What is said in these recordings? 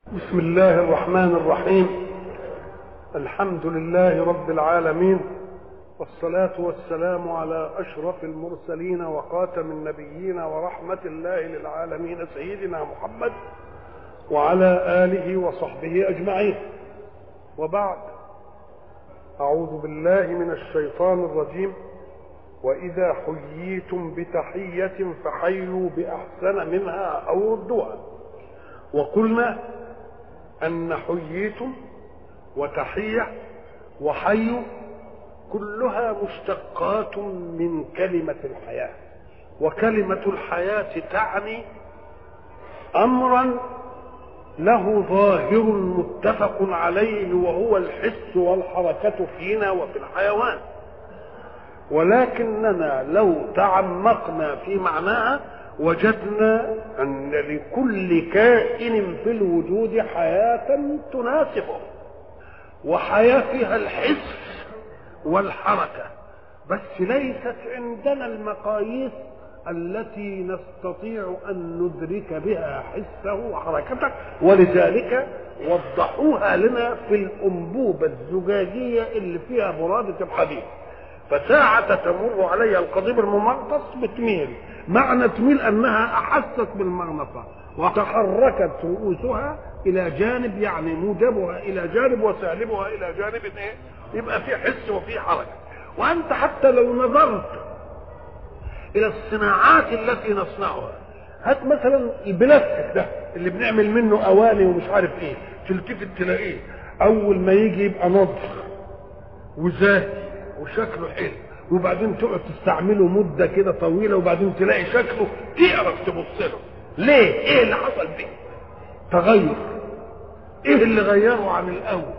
بسم الله الرحمن الرحيم الحمد لله رب العالمين والصلاة والسلام على أشرف المرسلين وخاتم النبيين ورحمة الله للعالمين سيدنا محمد وعلى آله وصحبه أجمعين وبعد أعوذ بالله من الشيطان الرجيم وإذا حييتم بتحية فحيوا بأحسن منها أو ردوها وقلنا أن حييتم وتحية وحي كلها مشتقات من كلمة الحياة وكلمة الحياة تعني أمرا له ظاهر متفق عليه وهو الحس والحركة فينا وفي الحيوان ولكننا لو تعمقنا في معناها وجدنا أن لكل كائن في الوجود حياة تناسبه وحياة فيها الحس والحركة بس ليست عندنا المقاييس التي نستطيع أن ندرك بها حسه وحركته ولذلك وضحوها لنا في الأنبوبة الزجاجية اللي فيها برادة الحديد فساعة تمر علي القضيب الممغناطس بتميل معنى تميل أنها أحست بالمغناطة وتحركت رؤوسها إلى جانب يعني موجبها إلى جانب وسالبها إلى جانب إيه؟ يبقى في حس وفي حركة وأنت حتى لو نظرت إلى الصناعات التي نصنعها هات مثلا البلاستيك ده اللي بنعمل منه أواني ومش عارف إيه تلتفت تلاقيه أول ما يجي يبقى نضخ وزاهي وشكله حلو وبعدين تقعد تستعمله مده كده طويله وبعدين تلاقي شكله تعرف تبص له ليه ايه اللي حصل فيه تغير ايه اللي غيره عن الاول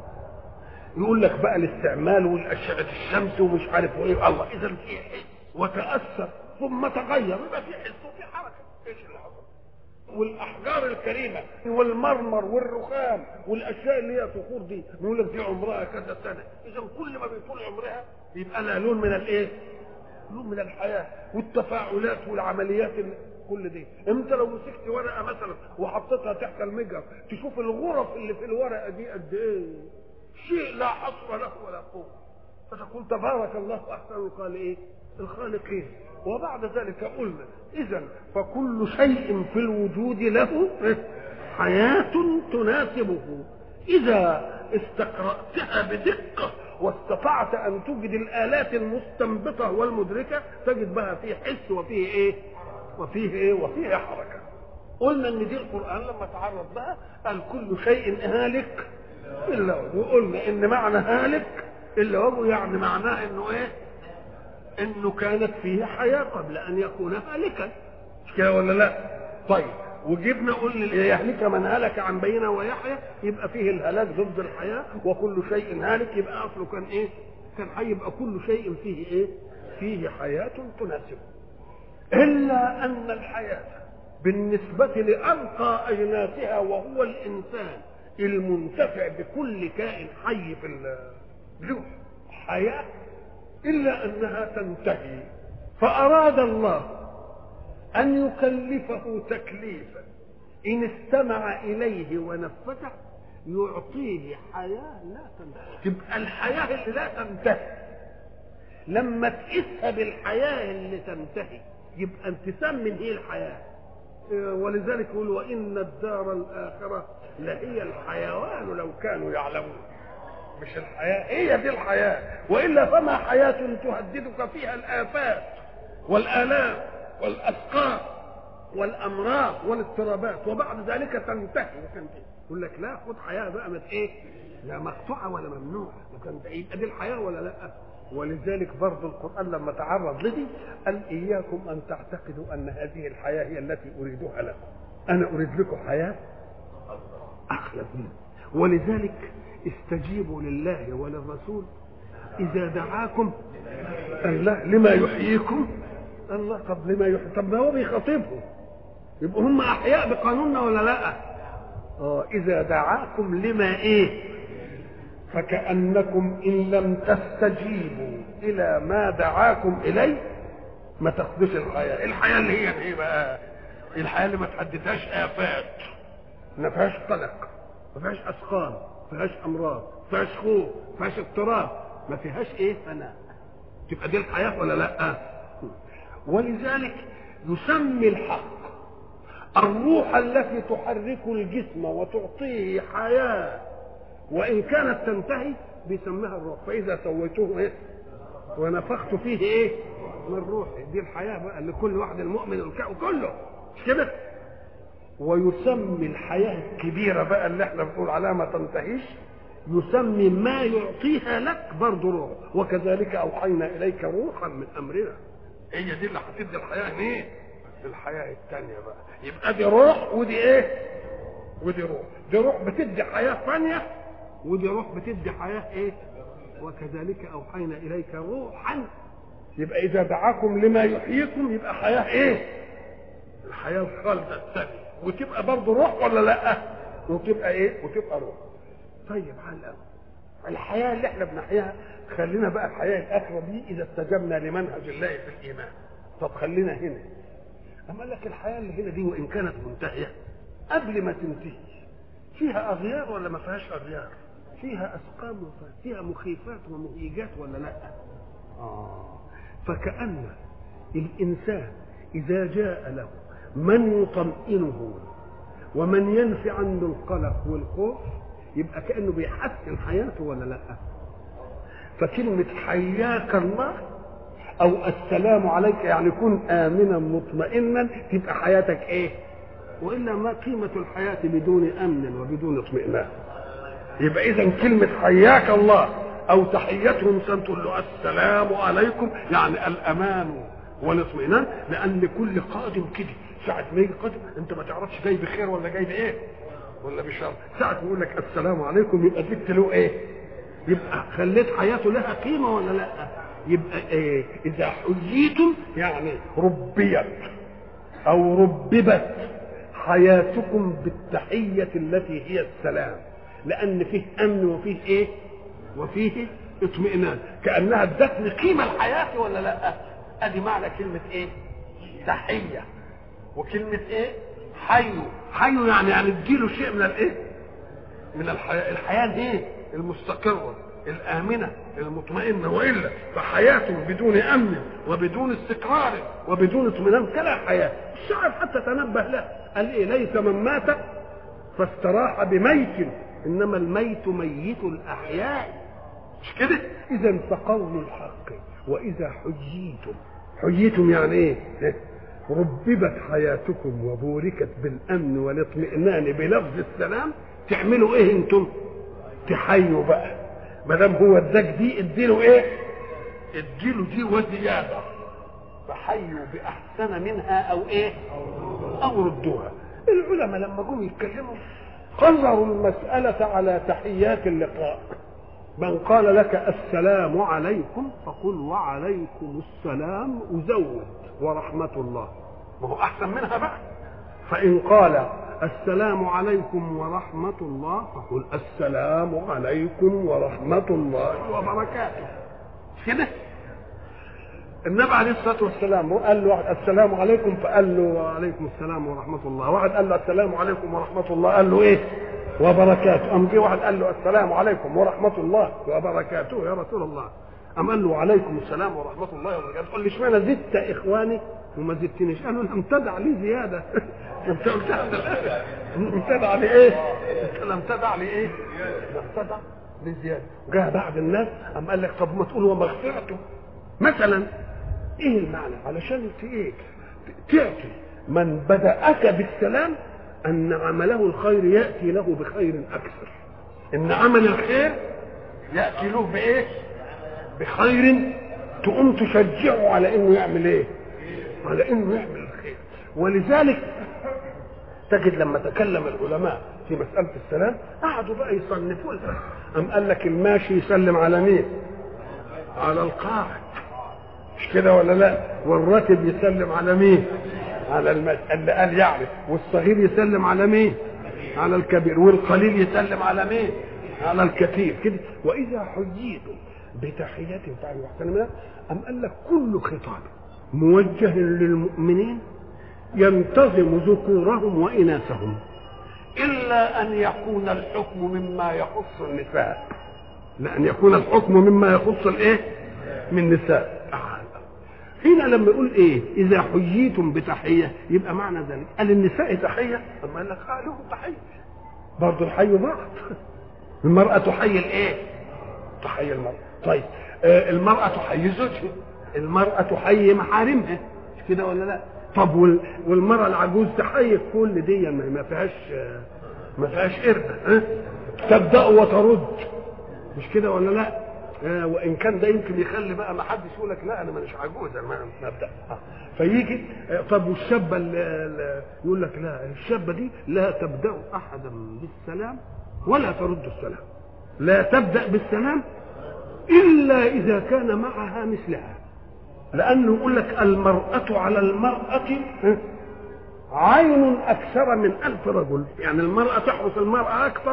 يقول لك بقى الاستعمال والاشعه الشمس ومش عارف ايه الله اذا في حس وتاثر ثم تغير يبقى في حس وفي حركه ايش اللي حصل والاحجار الكريمه والمرمر والرخام والاشياء اللي هي صخور دي بيقول لك دي عمرها كذا سنه اذا كل ما بيطول عمرها بيبقى لها لون من الايه؟ لون من الحياه والتفاعلات والعمليات اللي كل دي انت لو مسكت ورقه مثلا وحطيتها تحت المجر تشوف الغرف اللي في الورقه دي قد ايه شيء لا حصر له ولا قوه فتقول تبارك الله احسن الخالقين ايه الخالقين وبعد ذلك قلنا اذا فكل شيء في الوجود له حياه تناسبه اذا استقراتها بدقه واستطعت ان توجد الالات المستنبطه والمدركه تجد بها فيه حس وفيه ايه وفيه ايه وفيه حركه قلنا ان دي القران لما تعرض لها قال كل شيء هالك الا وجهه وقلنا ان معنى هالك الا وجهه يعني معناه انه ايه انه كانت فيه حياه قبل ان يكون هالكا مش كده ولا لا طيب وجبنا قلنا يهلك من هلك عن بينه ويحيى يبقى فيه الهلاك ضد الحياه وكل شيء هالك يبقى اصله كان ايه؟ كان حي يبقى كل شيء فيه ايه؟ فيه حياه تناسبه. الا ان الحياه بالنسبه لارقى اجناسها وهو الانسان المنتفع بكل كائن حي في له حياه الا انها تنتهي فاراد الله أن يكلفه تكليفا إن استمع إليه ونفذه يعطيه حياة لا تنتهي تبقى الحياة اللي لا تنتهي لما تقيسها بالحياة اللي تنتهي يبقى انتسام من هي الحياة ولذلك يقول وإن الدار الآخرة لهي الحيوان لو كانوا يعلمون مش الحياة هي دي الحياة وإلا فما حياة تهددك فيها الآفات والآلام والأسقام والأمراض والاضطرابات وبعد ذلك تنتهي وتنتهي يقول لك لا خد حياة بقى مت إيه لا مقطوعة ولا ممنوعة يبقى دي الحياة ولا لا ولذلك برضه القرآن لما تعرض لدي قال إياكم أن تعتقدوا أن هذه الحياة هي التي أريدها لكم أنا أريد لكم حياة أخلد منه ولذلك استجيبوا لله وللرسول إذا دعاكم الله لما يحييكم الله طب لما يحيي طب ما هو بيخاطبهم يبقوا هم أحياء بقانوننا ولا لا؟ اه إذا دعاكم لما إيه؟ فكأنكم إن لم تستجيبوا إلى ما دعاكم إليه ما تاخدوش الحياة الحياة اللي هي ايه بقى الحياة اللي ما تحددهاش آفات ما فيهاش قلق ما فيهاش اسقام ما فيهاش امراض ما فيهاش خوف ما فيهاش اضطراب ما فيهاش ايه فناء تبقى دي الحياه ولا لا ولذلك يسمي الحق الروح التي تحرك الجسم وتعطيه حياه وان كانت تنتهي بيسميها الروح فاذا سويته ايه ونفخت فيه ايه من روحي دي الحياه بقى لكل واحد المؤمن وكله مش كده ويسمي الحياه الكبيره بقى اللي احنا بنقول عليها ما تنتهيش يسمي ما يعطيها لك برضه روح وكذلك اوحينا اليك روحا من امرنا هي دي اللي هتدي الحياه ايه الحياه الثانيه بقى يبقى دي روح ودي ايه ودي روح دي روح بتدي حياه ثانيه ودي روح بتدي حياه ايه وكذلك اوحينا اليك روحا يبقى اذا دعاكم لما يحييكم يبقى حياه ايه الحياه الخالده الثانيه وتبقى برضه روح ولا لا وتبقى ايه وتبقى روح طيب على الأول الحياه اللي احنا بنحياها خلينا بقى الحياه الاخره دي اذا استجبنا لمنهج الله في الايمان طب خلينا هنا اما لك الحياه اللي هنا دي وان كانت منتهيه قبل ما تنتهي فيها اغيار ولا ما فيهاش اغيار فيها اسقام فيها مخيفات ومهيجات ولا لا آه. فكأن الإنسان إذا جاء له من يطمئنه ومن ينفي عنه القلق والخوف يبقى كأنه بيحسن حياته ولا لا فكلمة حياك الله أو السلام عليك يعني كن آمنا مطمئنا تبقى حياتك إيه وإلا ما قيمة الحياة بدون أمن وبدون اطمئنان يبقى إذا كلمة حياك الله او تحيتهم سن تقول له السلام عليكم يعني الامان والاطمئنان لان كل قادم كده ساعة ما يجي قادم انت ما تعرفش جاي بخير ولا جاي بايه ولا بشر ساعة ما يقول لك السلام عليكم يبقى جبت له ايه يبقى خليت حياته لها قيمة ولا لا يبقى ايه اذا حييتم يعني ربيت او رببت حياتكم بالتحية التي هي السلام لان فيه امن وفيه ايه وفيه اطمئنان كانها ادتني قيمه الحياه ولا لا ادي معنى كلمه ايه تحيه وكلمه ايه حي حي يعني يعني اديله شيء من الايه من الحياه الحياه دي المستقره الامنه المطمئنه والا فحياه بدون امن وبدون استقرار وبدون اطمئنان كلا حياه الشاعر حتى تنبه له قال ايه ليس من مات فاستراح بميت انما الميت ميت الاحياء مش كده اذا فقول الحق واذا حييتم حييتم يعني ايه رببت حياتكم وبوركت بالامن والاطمئنان بلفظ السلام تعملوا ايه انتم تحيوا بقى ما دام هو اداك دي اديله ايه اديله دي وزياده فحيوا باحسن منها او ايه او ردوها العلماء لما جم يتكلموا قرروا المسألة على تحيات اللقاء من قال لك السلام عليكم فقل وعليكم السلام أزود ورحمة الله ما هو أحسن منها بقى فإن قال السلام عليكم ورحمة الله فقل السلام عليكم ورحمة الله وبركاته كده النبي عليه الصلاه والسلام قال له واحد السلام عليكم فقال له وعليكم السلام ورحمه الله واحد قال له السلام عليكم ورحمه الله قال له ايه وبركاته ام جه واحد قال له السلام عليكم ورحمه الله وبركاته يا رسول الله ام قال له وعليكم السلام ورحمه الله وبركاته قال لي اشمعنى زدت اخواني وما زدتنيش قالوا لم تدع لي زياده انت قلت لم تدع لي ايه لم تدع لي ايه لم تدع لي زياده جاء بعد الناس ام قال لك طب ما تقول ومغفرته مثلا ايه المعنى علشان ايه تعطي من بدأك بالسلام ان عمله الخير ياتي له بخير اكثر ان عمل الخير ياتي له بايه بخير تقوم تشجعه على انه يعمل ايه على انه يعمل الخير ولذلك تجد لما تكلم العلماء في مسألة السلام قعدوا بقى يصنفوا لها أم قال لك الماشي يسلم على مين؟ على القاعد مش كده ولا لا والراكب يسلم على مين على المد... اللي قال يعرف والصغير يسلم على مين على الكبير والقليل يسلم على مين على الكثير كده واذا حييتم بتحيات فعلوا احسن منها ام قال لك كل خطاب موجه للمؤمنين ينتظم ذكورهم واناثهم الا ان يكون الحكم مما يخص النساء لان يكون الحكم مما يخص الايه من النساء هنا لما يقول ايه اذا حييتم بتحيه يبقى معنى ذلك قال النساء تحيه طب ما قال لك آه لهم تحيه برضه الحي بعض المراه تحيي الايه تحيي المراه طيب آه المراه تحيي زوجها المراه تحيي محارمها مش كده ولا لا طب وال... والمراه العجوز تحيي كل دي ما فيهاش ما فيهاش قربه ها تبدا وترد مش كده ولا لا آه وان كان ده يمكن يخلي بقى ما حدش يقول لك لا انا مش عجوز انا ما ابدا آه. فيجي آه طب والشابه اللي يقول لك لا الشابه دي لا تبدا احدا بالسلام ولا ترد السلام لا تبدا بالسلام الا اذا كان معها مثلها لانه يقول لك المراه على المراه عين اكثر من الف رجل يعني المراه تحرس المراه اكثر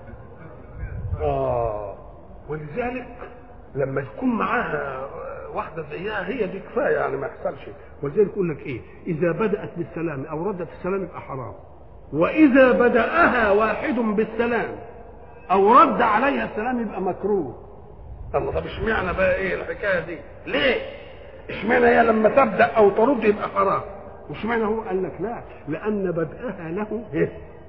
اه ولذلك لما يكون معاها واحده زيها هي دي كفايه يعني ما يحصلش ولذلك يقول لك ايه اذا بدات بالسلام او ردت السلام يبقى حرام واذا بداها واحد بالسلام او رد عليها السلام يبقى مكروه الله طب اشمعنى بقى ايه الحكايه دي ليه اشمعنى هي لما تبدا او ترد يبقى حرام واشمعنى هو قال لك لا لان بداها له ايه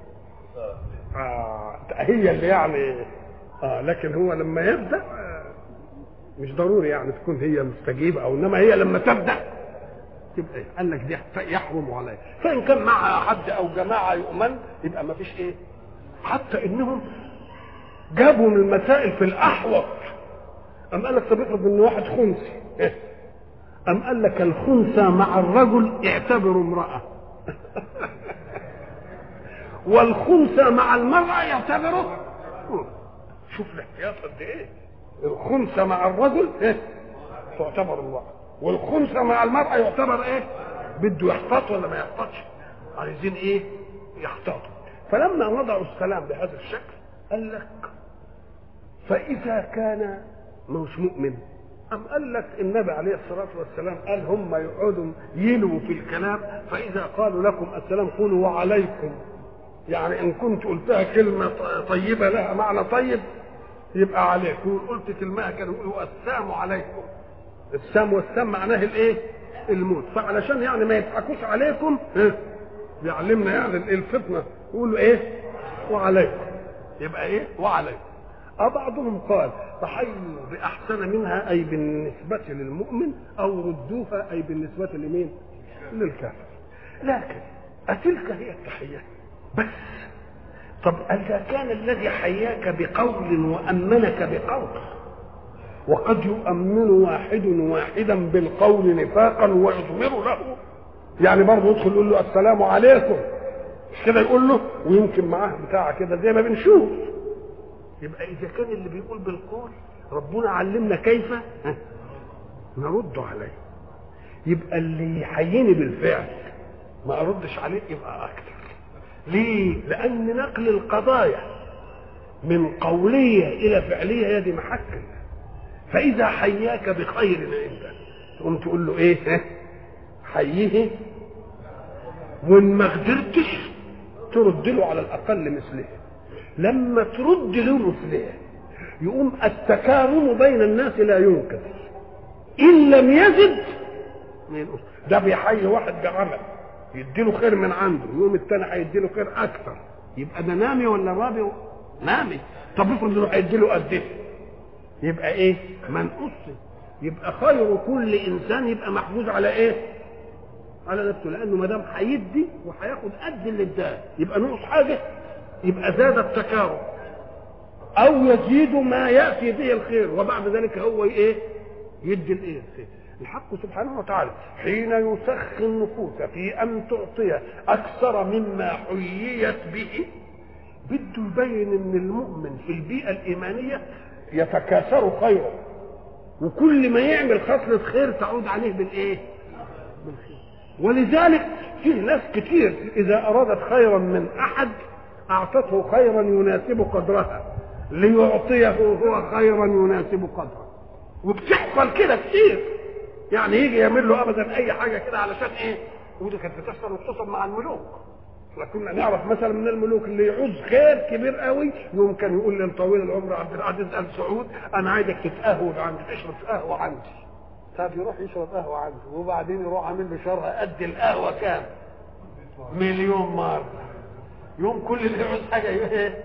آه هي اللي يعني اه لكن هو لما يبدا آه مش ضروري يعني تكون هي مستجيبه او انما هي لما تبدا تبقى إيه؟ قال لك دي يحرم عليها فان كان معها حد او جماعه يؤمن يبقى ما فيش ايه حتى انهم جابوا من المسائل في الاحوط ام قال لك طب افرض ان واحد خنثي إيه؟ ام قال لك الخنثى مع الرجل اعتبره امراه والخنثى مع المراه يعتبره شوف الاحتياط قد ايه الخنثى مع الرجل ايه تعتبر امراه والخنثى مع المراه يعتبر ايه بده يحتاط ولا ما يحتاطش عايزين ايه يحتاطوا فلما وضعوا السلام بهذا الشكل قال لك فاذا كان مش مؤمن أم قال لك النبي عليه الصلاة والسلام قال هم يقعدوا يلوا في الكلام فإذا قالوا لكم السلام قولوا وعليكم يعني إن كنت قلتها كلمة طيبة لها معنى طيب يبقى عليكم قلت كلمة كانوا يقولوا السلام عليكم السام والسام معناه الايه؟ الموت فعلشان يعني ما يضحكوش عليكم بيعلمنا يعني الفتنة يقولوا ايه؟ وعليكم يبقى ايه؟ وعليكم أه بعضهم قال فحيوا بأحسن منها أي بالنسبة للمؤمن أو ردوها أي بالنسبة لمين؟ للكافر لكن أتلك هي التحية بس طب إذا كان الذي حياك بقول وأمنك بقول وقد يؤمن واحد واحدا بالقول نفاقا ويضمر له يعني برضه يدخل يقول له السلام عليكم مش كده يقول له ويمكن معاه بتاع كده زي ما بنشوف يبقى اذا كان اللي بيقول بالقول ربنا علمنا كيف نرد عليه يبقى اللي يحييني بالفعل ما اردش عليه يبقى اكتر ليه لان نقل القضايا من قوليه الى فعليه هذه محكم فاذا حياك بخير عندك تقوم تقول له ايه حييه وان ما قدرتش ترد له على الاقل مثله لما ترد له مثله يقوم التكارم بين الناس لا ينكر ان لم يزد ده بيحيي واحد بعمل يديله خير من عنده يقوم التاني هيديله خير اكثر يبقى ده نامي ولا رابي نامي طب افرض انه هيديله قد ايه يبقى ايه منقص يبقى خير كل انسان يبقى محفوظ على ايه على نفسه لانه ما دام هيدي وهياخد قد اللي اداه يبقى نقص حاجه يبقى زاد التكارم او يزيد ما ياتي به الخير وبعد ذلك هو ايه يدي الايه الخير الحق سبحانه وتعالى حين يسخي النفوس في ان تعطي اكثر مما حييت به بده يبين ان المؤمن في البيئه الايمانيه يتكاثر خيرا وكل ما يعمل خصلة خير تعود عليه بالايه بالخير ولذلك في ناس كتير اذا ارادت خيرا من احد اعطته خيرا يناسب قدرها ليعطيه هو خيرا يناسب قدره وبتحصل كده كتير يعني يجي يعمل له ابدا اي حاجه كده علشان ايه ودي كانت بتحصل وخصوصا مع الملوك كنا نعرف مثلا من الملوك اللي يعوز خير كبير قوي يوم كان يقول للطويل العمر عبد العزيز ال سعود انا عايزك تتقهوى عندي تشرب قهوه عندي طب يروح يشرب قهوه عنده وبعدين يروح عامل له شرها قد القهوه كام؟ مليون مره يوم كل اللي يعوز حاجه ايه؟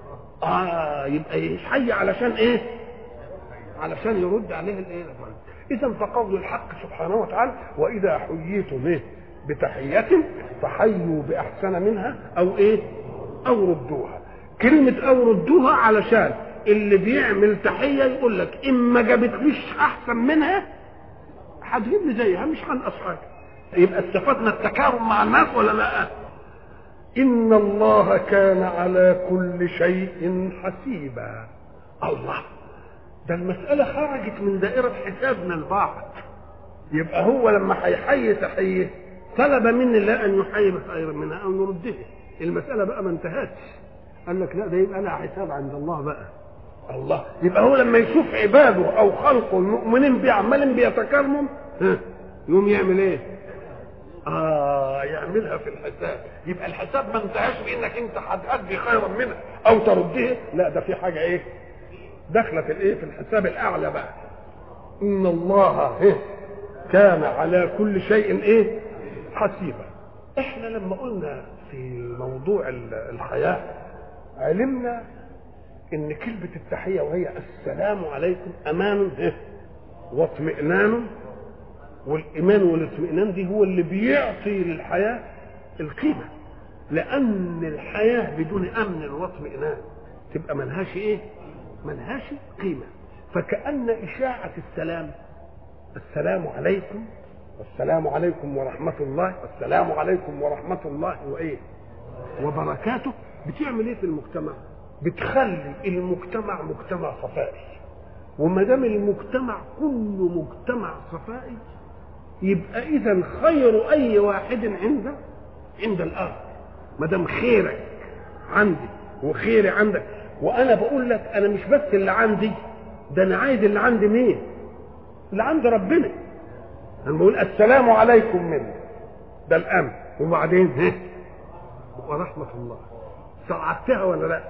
اه يبقى يحيي علشان ايه؟ علشان يرد عليه الايه؟ اذا فقول الحق سبحانه وتعالى واذا حييتم ايه؟ بتحية فحيوا بأحسن منها أو إيه؟ أو ردوها. كلمة أو ردوها علشان اللي بيعمل تحية يقول لك إن ما جابتليش أحسن منها هتجيب لي زيها مش هنقص حاجة. يبقى استفدنا التكارم مع الناس ولا لا؟ إن الله كان على كل شيء حسيبا. الله ده المسألة خرجت من دائرة حسابنا البعض. يبقى هو لما هيحيي تحيه طلب مني الله ان يحيي خيرا منها او نرده المساله بقى ما انتهتش قال لك لا ده يبقى لها حساب عند الله بقى الله يبقى هو لما يشوف عباده او خلقه المؤمنين بيه عمالين بيتكرموا يقوم يعمل ايه؟ اه يعملها في الحساب يبقى الحساب ما انتهاش بانك انت هتأدي خيرا منها او ترده لا ده في حاجه ايه؟ داخله في الايه؟ في الحساب الاعلى بقى ان الله إيه؟ كان على كل شيء ايه؟ حسيبا احنا لما قلنا في موضوع الحياة علمنا ان كلمة التحية وهي السلام عليكم امان واطمئنان والايمان والاطمئنان دي هو اللي بيعطي للحياة القيمة لان الحياة بدون امن واطمئنان تبقى ملهاش ايه ملهاش قيمة فكأن اشاعة السلام السلام عليكم والسلام عليكم ورحمة الله والسلام عليكم ورحمة الله وإيه وبركاته بتعمل إيه في المجتمع بتخلي المجتمع مجتمع صفائي وما دام المجتمع كله مجتمع صفائي يبقى إذا خير أي واحد عنده عند الآخر ما دام خيرك عندي وخيري عندك وأنا بقول لك أنا مش بس اللي عندي ده أنا عايز اللي عندي مين؟ اللي عند ربنا انا بقول السلام عليكم منه ده الامن وبعدين ها ورحمه الله صعدتها ولا لا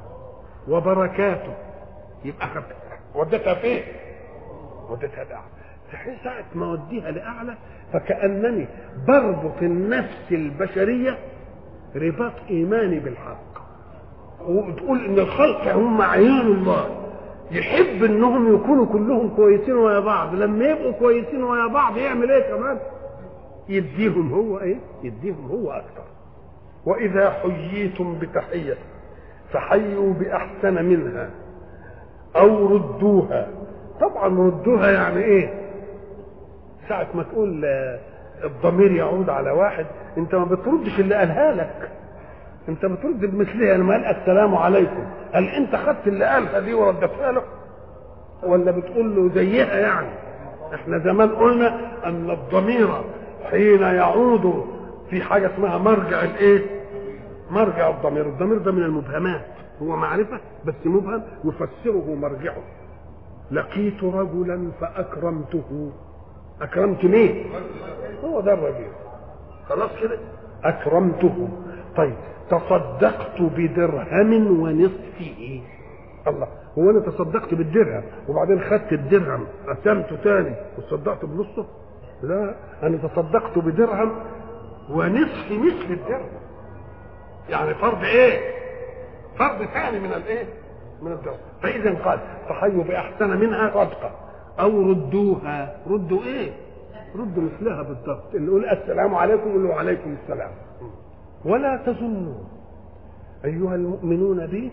وبركاته يبقى خدتها وديتها فين وديتها لاعلى تحس ساعة ما اوديها لاعلى فكانني بربط النفس البشريه رباط ايماني بالحق وتقول ان الخلق هم عيان الله يحب انهم يكونوا كلهم كويسين ويا بعض لما يبقوا كويسين ويا بعض يعمل ايه كمان يديهم هو ايه يديهم هو اكثر واذا حييتم بتحيه فحيوا باحسن منها او ردوها طبعا ردوها يعني ايه ساعة ما تقول الضمير يعود على واحد انت ما بتردش اللي قالها لك انت بترد بمثلها لما قال السلام عليكم هل انت خدت اللي قالها دي وردتها له ولا بتقول له زيها يعني احنا زمان قلنا ان الضمير حين يعود في حاجه اسمها مرجع الايه مرجع الضمير الضمير ده من المبهمات هو معرفه بس مبهم يفسره مرجعه لقيت رجلا فاكرمته اكرمت مين هو ده الرجل خلاص كده اكرمته طيب تصدقت بدرهم ونصفه الله هو انا تصدقت بالدرهم وبعدين خدت الدرهم قسمته تاني وتصدقت بنصه لا انا تصدقت بدرهم ونصف مثل الدرهم يعني فرض ايه فرض ثاني من الايه من الدرهم فاذا قال فحيوا باحسن منها صدقه او ردوها ردوا ايه ردوا مثلها بالضبط اللي يقول السلام عليكم قولوا وعليكم السلام ولا تظنوا أيها المؤمنون بي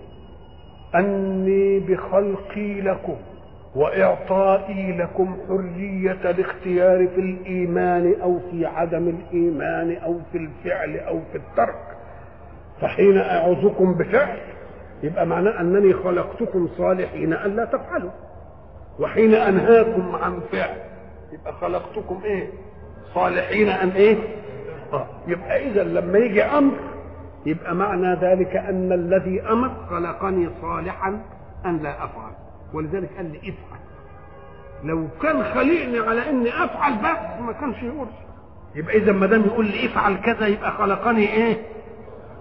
أني بخلقي لكم وإعطائي لكم حرية الاختيار في الإيمان أو في عدم الإيمان أو في الفعل أو في الترك فحين أعوذكم بفعل يبقى معناه أنني خلقتكم صالحين ألا تفعلوا وحين أنهاكم عن فعل يبقى خلقتكم إيه صالحين أن إيه آه. يبقى اذا لما يجي امر يبقى معنى ذلك ان الذي امر خلقني صالحا ان لا افعل ولذلك قال لي افعل لو كان خلقني على اني افعل بس ما كانش يقول يبقى اذا ما دام يقول لي افعل كذا يبقى خلقني ايه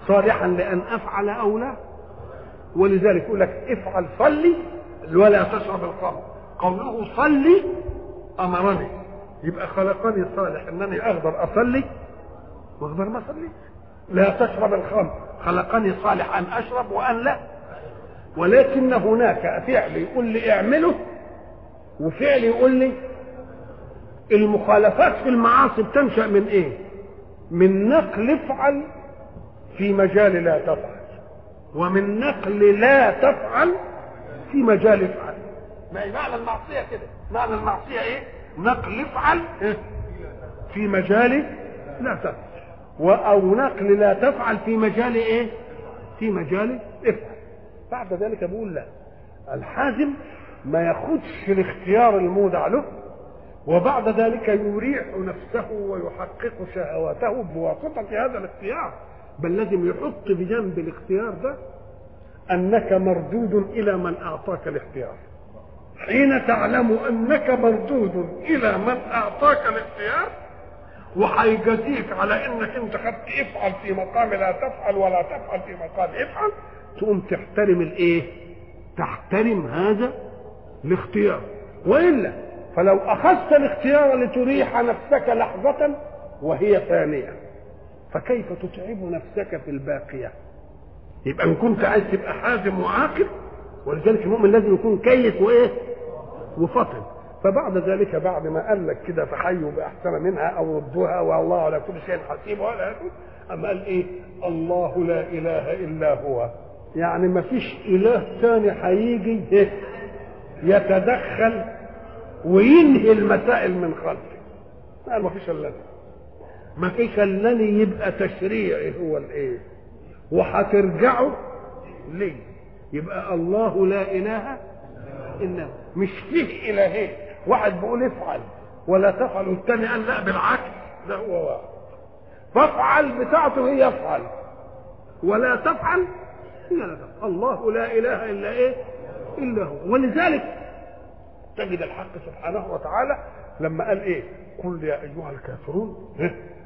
صالحا لان افعل او لا ولذلك يقول لك افعل صلي ولا تشرب الخمر قوله صلي امرني يبقى خلقني صالح انني اقدر اصلي واقدر ما اصلي لا تشرب الخمر خلقني صالح ان اشرب وان لا ولكن هناك فعل يقول لي اعمله وفعل يقول لي المخالفات في المعاصي بتنشا من ايه من نقل افعل في مجال لا تفعل ومن نقل لا تفعل في مجال افعل ما هي معنى المعصيه كده معنى المعصيه ايه نقل افعل في مجال لا تفعل او نقل لا تفعل في مجال ايه في مجال افعل بعد ذلك بقول لا الحازم ما ياخدش الاختيار المودع له وبعد ذلك يريح نفسه ويحقق شهواته بواسطة هذا الاختيار بل لازم يحط بجنب الاختيار ده أنك مردود إلى من أعطاك الاختيار حين تعلم أنك مردود إلى من أعطاك الاختيار وهيجازيك على انك انت خدت افعل في مقام لا تفعل ولا تفعل في مقام افعل تقوم تحترم الايه تحترم هذا الاختيار والا فلو اخذت الاختيار لتريح نفسك لحظه وهي ثانيه فكيف تتعب نفسك في الباقيه يبقى ان كنت عايز تبقى حازم وعاقل ولذلك المؤمن لازم يكون كيس وايه وفطن فبعد ذلك بعد ما قال لك كده فحيوا باحسن منها او ردوها والله على كل شيء حسيب ولا يكون اما قال ايه الله لا اله الا هو يعني ما فيش اله ثاني هيجي يتدخل وينهي المسائل من خلفه لا ما فيش الا ما فيش الا يبقى تشريعي هو الايه وهترجعوا ليه يبقى الله لا اله الا مش فيه الهين واحد بيقول افعل ولا تفعل والثاني قال لا بالعكس ده هو واحد فافعل بتاعته هي افعل ولا تفعل هي لا تفعل الله لا اله الا ايه الا هو ولذلك تجد الحق سبحانه وتعالى لما قال ايه قل يا ايها الكافرون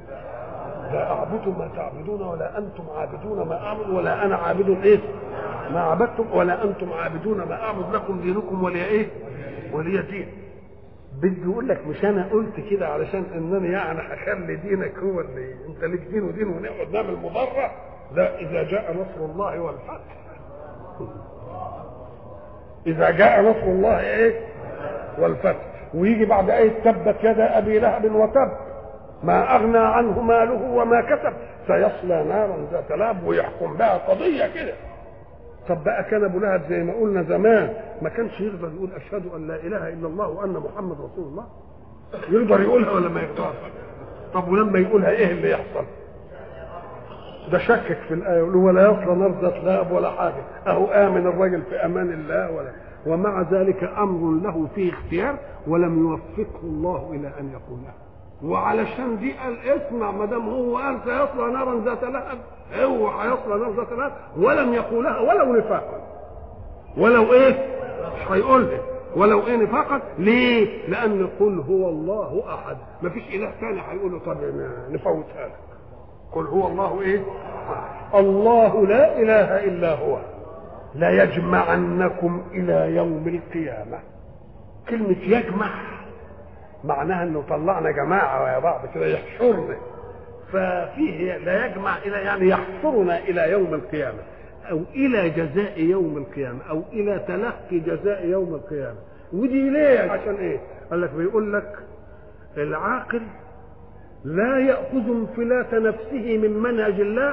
لا اعبد ما تعبدون ولا انتم عابدون ما اعبد ولا انا عابد ايه ما عبدتم ولا انتم عابدون ما اعبد لكم دينكم ولي ايه ولي دين بدي يقول لك مش انا قلت كده علشان انني يعني هخلي دينك هو اللي انت ليك دين ودين ونقعد نعمل مضره لا اذا جاء نصر الله والفتح اذا جاء نصر الله ايه والفتح ويجي بعد ايه تبت يدا ابي لهب وتب ما اغنى عنه ماله وما كسب سيصلى نارا ذات لهب ويحكم بها قضيه كده طب بقى كان ابو لهب زي ما قلنا زمان ما كانش يقدر يقول اشهد ان لا اله الا الله وان محمد رسول الله يقدر يقولها ولا ما يقدرش طب ولما يقولها ايه اللي يحصل ده شكك في الايه يقول ولا يصلى نار ذات لهب ولا حاجه اهو امن الرجل في امان الله ولا ومع ذلك امر له فيه اختيار ولم يوفقه الله الى ان يقولها وعلشان دي قال اسمع ما دام هو قال سيصلى نارا ذات لهب هو هيصلى نار ذات لهب ولم يقولها ولو نفاقا ولو ايه مش هيقولها ولو ايه نفاقا ليه؟ لان قل هو الله احد ما فيش اله ثاني هيقول له طب نفوتها لك قل هو الله ايه؟ الله لا اله الا هو لا يجمعنكم الى يوم القيامه كلمه يجمع معناها انه طلعنا جماعه ويا بعض كده يحشرنا ففيه لا يجمع الى يعني يحشرنا الى يوم القيامه او الى جزاء يوم القيامه او الى تلقي جزاء يوم القيامه ودي ليه عشان ايه قال لك بيقول لك العاقل لا ياخذ انفلات نفسه من منهج الله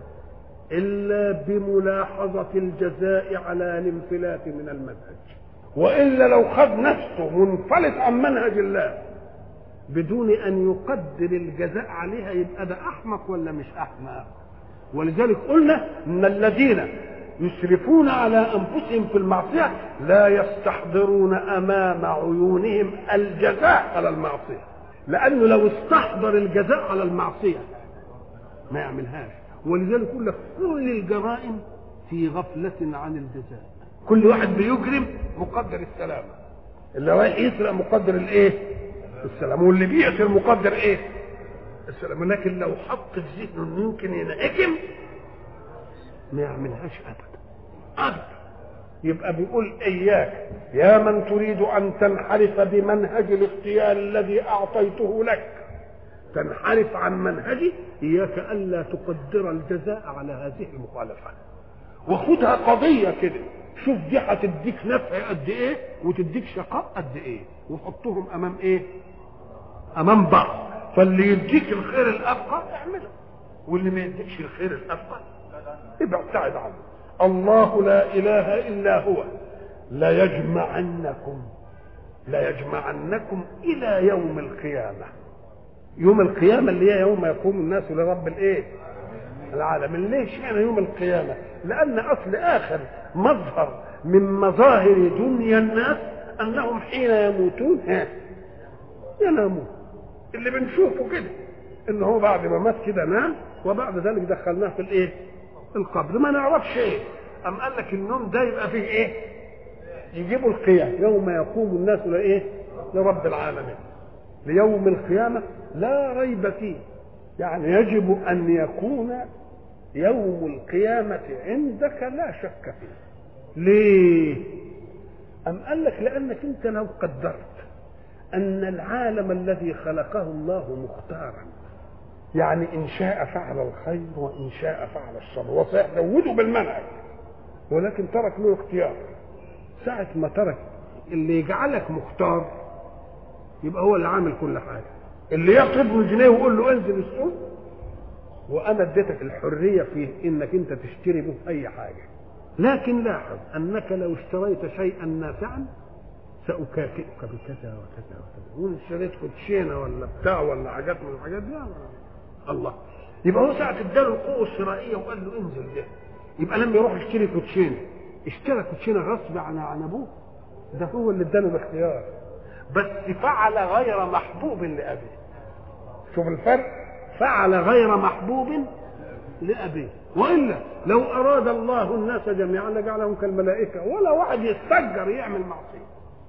الا بملاحظه الجزاء على الانفلات من المنهج والا لو خد نفسه منفلت عن منهج الله بدون ان يقدر الجزاء عليها يبقى ده احمق ولا مش احمق ولذلك قلنا ان الذين يسرفون على انفسهم في المعصيه لا يستحضرون امام عيونهم الجزاء على المعصيه لانه لو استحضر الجزاء على المعصيه ما يعملهاش ولذلك يقول لك كل الجرائم في غفله عن الجزاء كل واحد بيجرم مقدر السلامه اللي رايح يسرق مقدر الايه السلام واللي بيعصر مقدر ايه السلام لكن لو حط في ذهنه انه يمكن ينهكم ما يعملهاش ابدا ابدا يبقى بيقول اياك يا من تريد ان تنحرف بمنهج الاختيار الذي اعطيته لك تنحرف عن منهجي اياك الا تقدر الجزاء على هذه المخالفه وخدها قضيه كده شوف دي هتديك نفع قد ايه وتديك شقاء قد ايه وحطهم امام ايه امام بعض فاللي يديك الخير الابقى اعمله واللي ما يديكش الخير الابقى ابعد عنه الله لا اله الا هو لا يجمعنكم لا يجمعنكم الى يوم القيامه يوم القيامه اللي هي يوم يقوم الناس لرب الايه العالم ليش يعني يوم القيامه لان اصل اخر مظهر من مظاهر دنيا الناس انهم حين يموتون ها ينامون اللي بنشوفه كده ان هو بعد ما مات كده نام وبعد ذلك دخلناه في الايه القبر ما نعرفش ايه ام قال لك النوم ده يبقى فيه ايه يجيبوا القيام يوم يقوم الناس لايه لرب العالمين ليوم القيامه لا ريب فيه يعني يجب ان يكون يوم القيامة عندك لا شك فيه ليه أم قال لك لأنك أنت لو قدرت أن العالم الذي خلقه الله مختارا يعني إن شاء فعل الخير وإن شاء فعل الشر وسيزوده بالمنهج ولكن ترك له اختيار ساعة ما ترك اللي يجعلك مختار يبقى هو اللي عامل كل حاجة اللي ياخد ابن جنيه ويقول له انزل السوق وانا اديتك الحريه في انك انت تشتري به اي حاجه لكن لاحظ انك لو اشتريت شيئا نافعا ساكافئك بكذا وكذا وكذا وان اشتريت كوتشينه ولا بتاع ولا حاجات من الحاجات دي الله يبقى هو ساعه اداله القوه الشرائيه وقال له انزل ده يبقى لما يروح يشتري كوتشينه اشترى كوتشينه غصب عن عن ابوه ده هو اللي اداله الاختيار بس فعل غير محبوب لابيه شوف الفرق فعل غير محبوب لأبيه وإلا لو أراد الله الناس جميعا لجعلهم كالملائكة ولا واحد يستجر يعمل معصية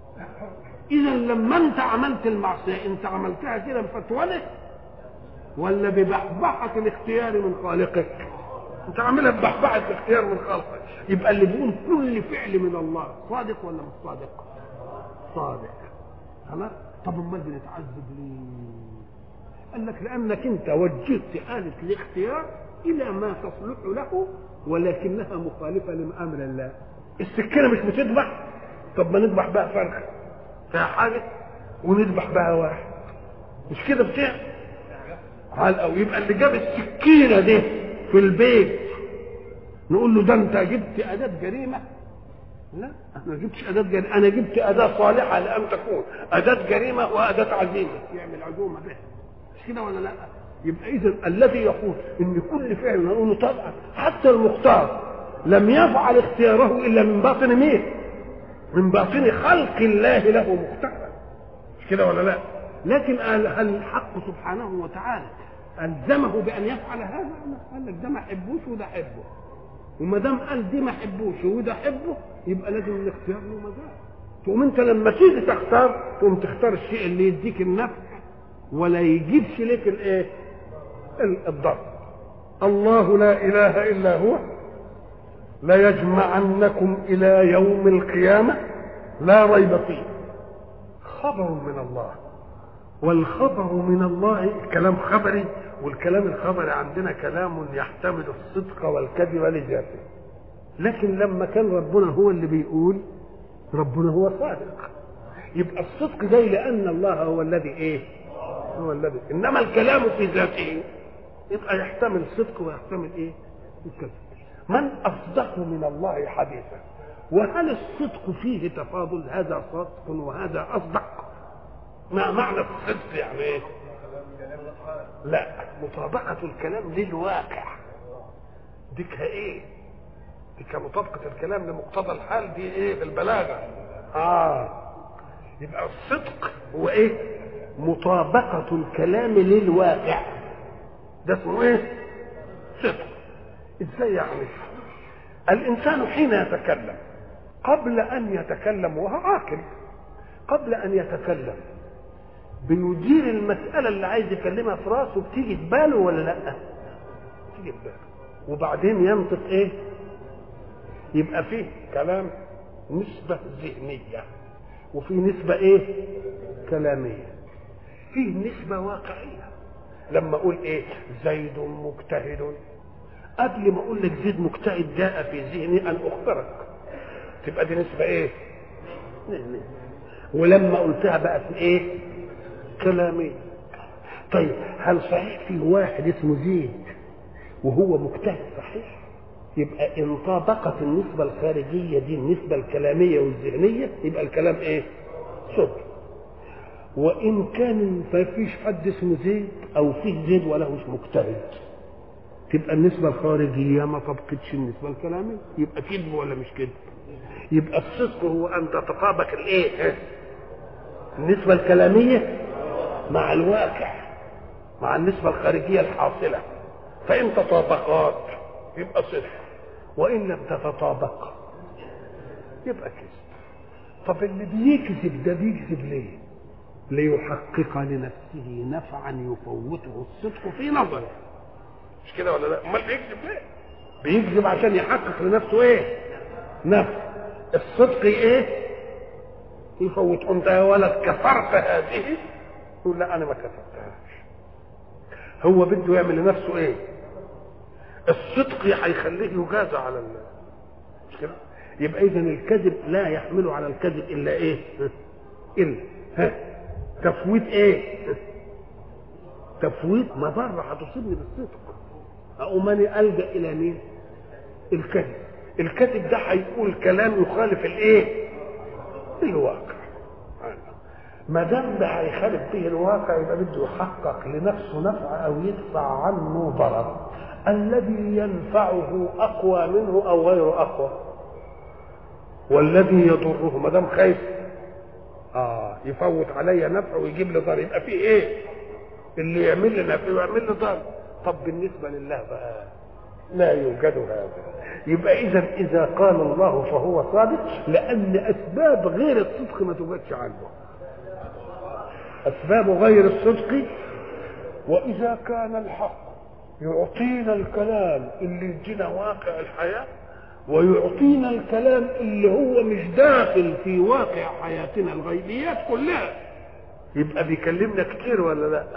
إذا لما أنت عملت المعصية أنت عملتها كده بفتوانك ولا ببحبحة الاختيار من خالقك أنت عاملها ببحبحة الاختيار من خالقك يبقى اللي بيقول كل فعل من الله صادق ولا مش صادق؟ صادق خلاص طب امال بنتعذب ليه؟ قال لك لانك انت وجهت آلة الاختيار الى ما تصلح له ولكنها مخالفه لامر الله السكينه مش بتذبح طب ما نذبح بقى فرخه فيها حاجه ونذبح بقى واحد مش كده بتاع على او يبقى اللي جاب السكينه دي في البيت نقول له ده انت جبت اداه جريمه لا انا ما جبتش اداه جريمه انا جبت اداه صالحه لان تكون اداه جريمه واداه عزيمه يعمل عزومه بها مش كده ولا لا يبقى اذا الذي يقول ان كل فعل نقول طبعا حتى المختار لم يفعل اختياره الا من باطن مين من باطن خلق الله له مختارا مش كده ولا لا لكن هل الحق سبحانه وتعالى الزمه بان يفعل هذا قال لك ده ما احبوش وده احبه وما دام قال دي ما احبوش وده احبه يبقى لازم الاختيار له مزاج تقوم انت لما تيجي تختار تقوم تختار الشيء اللي يديك النفع ولا يجيبش لك الايه الضر الله لا اله الا هو لا يجمعنكم الى يوم القيامه لا ريب فيه خبر من الله والخبر من الله كلام خبري والكلام الخبري عندنا كلام يحتمل الصدق والكذب لذاته لكن لما كان ربنا هو اللي بيقول ربنا هو صادق يبقى الصدق جاي لان الله هو الذي ايه هو الذي انما الكلام في ذاته يبقى يحتمل الصدق ويحتمل ايه الكذب من اصدق من الله حديثا وهل الصدق فيه تفاضل هذا صدق وهذا اصدق ما معنى الصدق يعني ايه لا مطابقة الكلام للواقع ديك ايه ديك مطابقة الكلام لمقتضى الحال دي ايه في البلاغة اه يبقى الصدق هو ايه مطابقة الكلام للواقع ده اسمه ايه صدق ازاي يعني الانسان حين يتكلم قبل ان يتكلم وهو عاقل قبل ان يتكلم بيدير المسألة اللي عايز يكلمها في راسه بتيجي في باله ولا لا؟ تيجي في باله وبعدين ينطق ايه يبقى فيه كلام نسبة ذهنية وفي نسبة ايه كلامية فيه نسبة واقعية لما اقول ايه زيد مجتهد قبل ما اقول لك زيد مجتهد جاء في ذهني ان اخبرك تبقى دي نسبة ايه ولما قلتها بقت ايه كلامية طيب هل صحيح في واحد اسمه زيد وهو مجتهد صحيح يبقى ان طابقت النسبة الخارجية دي النسبة الكلامية والذهنية يبقى الكلام ايه صدق وان كان ما فيش حد اسمه زيد او فيه زيد وله مش مجتهد تبقى النسبة الخارجية ما طبقتش النسبة الكلامية يبقى كذب ولا مش كذب يبقى الصدق هو ان تتطابق الايه النسبة الكلامية مع الواقع مع النسبة الخارجية الحاصلة فإن تطابقات يبقى صدق وإن لم تتطابق يبقى كذب طب اللي بيكذب ده بيكذب ليه؟ ليحقق لنفسه نفعا يفوته الصدق في نظره مش كده ولا لا؟ امال بيكذب ليه؟ بيكذب عشان يحقق لنفسه ايه؟ نفع الصدق ايه؟ يفوت انت يا ولد كفرت هذه يقول لا انا ما كفرتهاش هو بده يعمل لنفسه ايه؟ الصدق هيخليه يجازى على ال... مش كده؟ يبقى اذا الكذب لا يحمل على الكذب الا ايه؟ الا ها تفويت ايه؟ تفويت مضره هتصيبني بالصدق اقوم انا الجا الى مين؟ الكذب الكذب ده هيقول كلام يخالف الايه؟ الواقع ما دام ده هيخالف به الواقع يبقى بده يحقق لنفسه نفع او يدفع عنه ضرر الذي ينفعه اقوى منه او غير اقوى والذي يضره ما دام خايف اه يفوت علي نفع ويجيب لي ضرر يبقى فيه ايه اللي يعمل لي نفع ويعمل لي ضرر طب بالنسبه لله بقى لا يوجد هذا يبقى اذا اذا قال الله فهو صادق لان اسباب غير الصدق ما توجدش عنه اسباب غير الصدق واذا كان الحق يعطينا الكلام اللي يدينا واقع الحياه ويعطينا الكلام اللي هو مش داخل في واقع حياتنا الغيبيات كلها يبقى بيكلمنا كتير ولا لا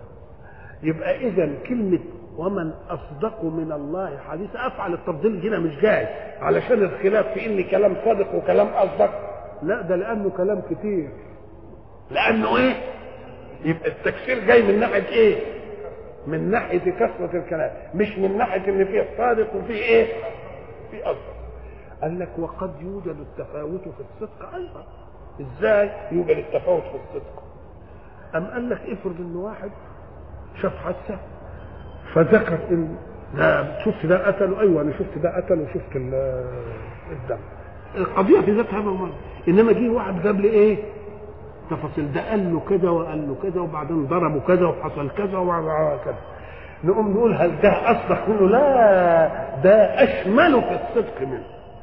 يبقى اذا كلمه ومن اصدق من الله حديثا افعل التفضيل هنا مش جاي علشان الخلاف في ان كلام صادق وكلام اصدق لا ده لانه كلام كتير لانه ايه يبقى التكسير جاي من ناحيه ايه من ناحيه كثره الكلام مش من ناحيه ان فيه صادق وفيه ايه في اصدق قال لك وقد يوجد التفاوت في الصدق ايضا ازاي يوجد التفاوت في الصدق ام قال لك افرض ان واحد شاف حادثه فذكر ان لا شفت ده قتله ايوه انا شفت ده قتله وشفت الدم القضيه في ذاتها موضوع انما جه واحد جاب لي ايه تفاصيل ده قال له كذا وقال له كذا وبعدين ضربه كذا وحصل كذا وبعدين كذا نقوم نقول هل ده اصدق منه لا ده اشمله في الصدق منه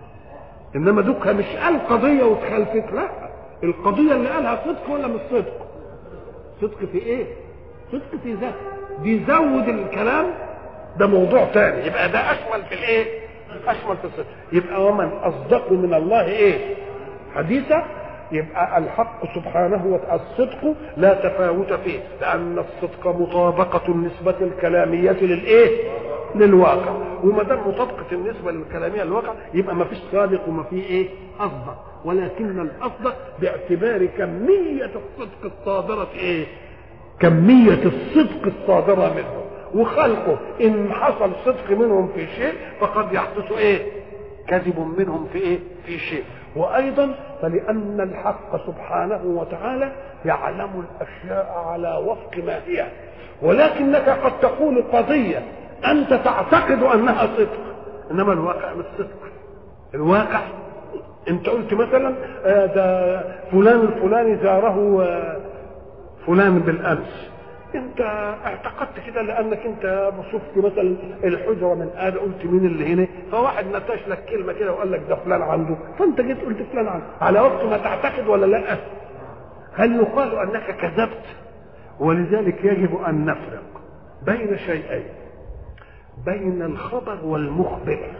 انما دوكها مش قال قضيه واتخلفت لا القضيه اللي قالها صدق ولا مش صدق صدق في ايه صدق في ذاته بيزود الكلام ده موضوع تاني يبقى ده اشمل في الايه اشمل في الصدق يبقى ومن اصدق من الله ايه حديثا يبقى الحق سبحانه وتعالى الصدق لا تفاوت فيه لان الصدق مطابقه النسبه الكلاميه للايه للواقع وما دام مطابقه النسبه الكلاميه للواقع يبقى ما فيش صادق وما فيه ايه اصدق ولكن الاصدق باعتبار كميه الصدق الصادره ايه كميه الصدق الصادره منه وخلقه ان حصل صدق منهم في شيء فقد يحدث ايه كذب منهم في ايه في شيء وايضا فلان الحق سبحانه وتعالى يعلم الاشياء على وفق ما هي ولكنك قد تقول قضيه انت تعتقد انها صدق انما الواقع مش صدق الواقع انت قلت مثلا آه ده فلان الفلاني زاره آه فلان بالامس انت اعتقدت كده لانك انت شفت مثلا الحجره من ادم قلت مين اللي هنا فواحد نتاش لك كلمه كده وقال لك ده فلان عنده فانت جيت قلت فلان عنده على وقت ما تعتقد ولا لا هل يقال انك كذبت ولذلك يجب ان نفرق بين شيئين بين الخبر والمخبر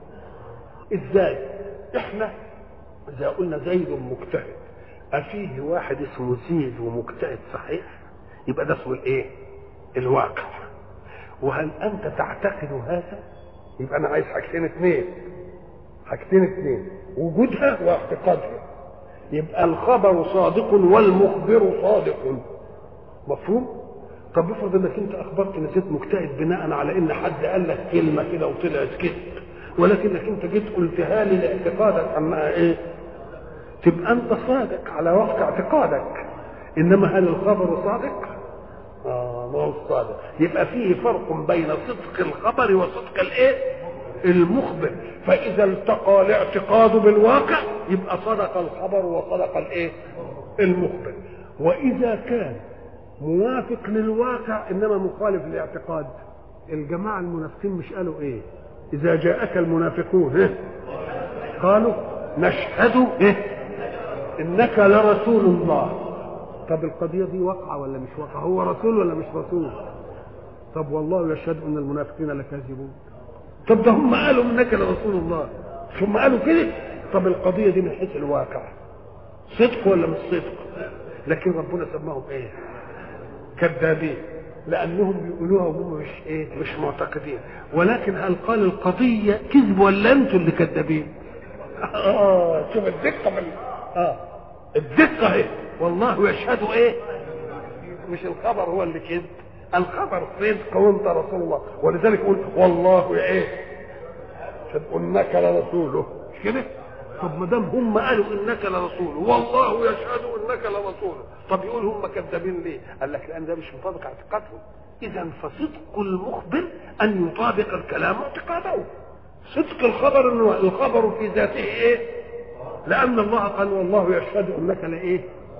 ازاي احنا اذا قلنا زيد مجتهد افيه واحد اسمه زيد ومجتهد صحيح يبقى ده اسمه الايه الواقع وهل انت تعتقد هذا يبقى انا عايز حاجتين اثنين حاجتين اثنين وجودها واعتقادها يبقى الخبر صادق والمخبر صادق مفهوم طب افرض انك انت اخبرت ان زيد مجتهد بناء على ان حد قال لك كلمه كده وطلعت كذب ولكنك انت جيت قلتها لي لاعتقادك انها ايه تبقى انت صادق على وقت اعتقادك انما هل الخبر صادق اه ما هو صادق يبقى فيه فرق بين صدق الخبر وصدق الايه المخبر فاذا التقى الاعتقاد بالواقع يبقى صدق الخبر وصدق الايه المخبر واذا كان موافق للواقع انما مخالف للاعتقاد الجماعه المنافقين مش قالوا ايه اذا جاءك المنافقون إيه؟ قالوا نشهد إيه؟ انك لرسول الله طب القضيه دي واقعه ولا مش واقعه هو رسول ولا مش رسول طب والله يشهد ان المنافقين لكاذبون طب ده هم قالوا انك لرسول الله ثم قالوا كده طب القضيه دي من حيث الواقع صدق ولا مش صدق لكن ربنا سماهم ايه كذابين لانهم بيقولوها وهم مش ايه مش معتقدين ولكن هل قال القضيه كذب ولا انتوا اللي كذابين اه شوف الدقه من اه الدقه اهي والله يشهد ايه مش الخبر هو اللي كذب الخبر صدق وانت رسول الله ولذلك يقول والله ايه يشهد انك لرسوله مش كده طب ما دام هم قالوا انك لرسول والله يشهد انك لرسول طب يقول هم كذابين ليه؟ قال لك لان ده مش مطابق اعتقادهم اذا فصدق المخبر ان يطابق الكلام اعتقاده صدق الخبر انه الخبر في ذاته ايه؟ لان الله قال والله يشهد انك لايه؟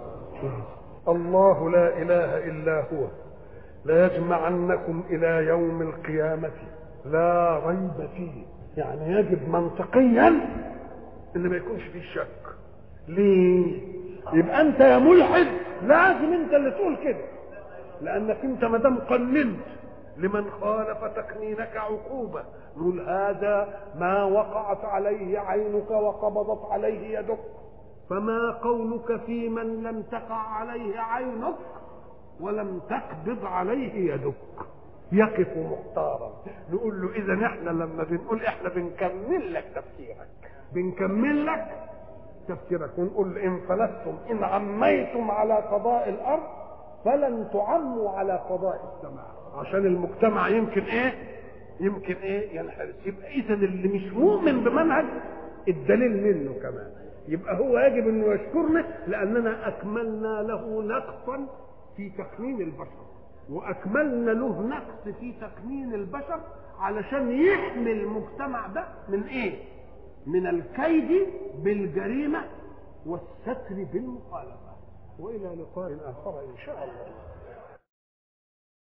الله لا اله الا هو ليجمعنكم الى يوم القيامه لا ريب فيه يعني يجب منطقيا ان ما يكونش فيه شك ليه يبقى انت يا ملحد لازم انت اللي تقول كده لانك انت ما دام قننت لمن خالف تقنينك عقوبه نقول هذا ما وقعت عليه عينك وقبضت عليه يدك فما قولك في من لم تقع عليه عينك ولم تقبض عليه يدك يقف مختارا نقول له اذا احنا لما بنقول احنا بنكمل لك تفسيرك بنكمل لك تفسيرك ونقول ان فلستم ان عميتم على قضاء الارض فلن تعموا على قضاء السماء عشان المجتمع يمكن ايه يمكن ايه ينحرس يبقى اذا اللي مش مؤمن بمنهج الدليل منه كمان يبقى هو يجب انه يشكرنا لاننا اكملنا له نقصا في تقنين البشر واكملنا له نقص في تقنين البشر علشان يحمي المجتمع ده من ايه من الكيد بالجريمه والستر بالمخالفه والى لقاء اخر ان شاء الله